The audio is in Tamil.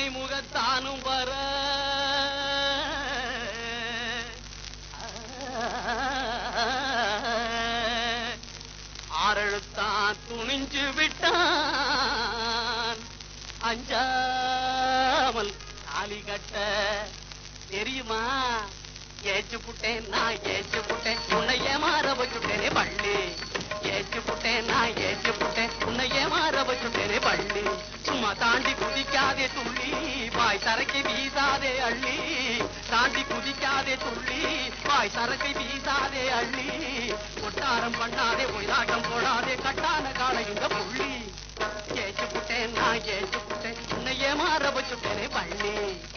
முகத்தானும் வர ஆறெழுத்தான் துணிஞ்சு விட்டான் அஞ்சாமல் தாலி கட்ட தெரியுமா ஏச்சு புட்டேன் நான் ஏச்சு புட்டேன் உன்னை ஏமாற வச்சுட்டேனே பள்ளி ஏச்சு புட்டேன் நான் ஏச்சு புட்டேன் உன்னை ஏமாற வச்சுட்டேனே பள்ளி சும்மா தாண்டி குதிக்காதே துள்ளி வாய் சரக்கை வீசாதே அள்ளி தாண்டி குதிக்காதே துள்ளி வாய் சரக்கை வீசாதே அள்ளி கொட்டாரம் பண்ணாதே ஒயிலாட்டம் போடாதே கட்டான காலை இந்த புள்ளி ஏச்சு புட்டேன் நான் ஏச்சு புட்டேன் உன்னை ஏமாற வச்சுட்டேனே பள்ளி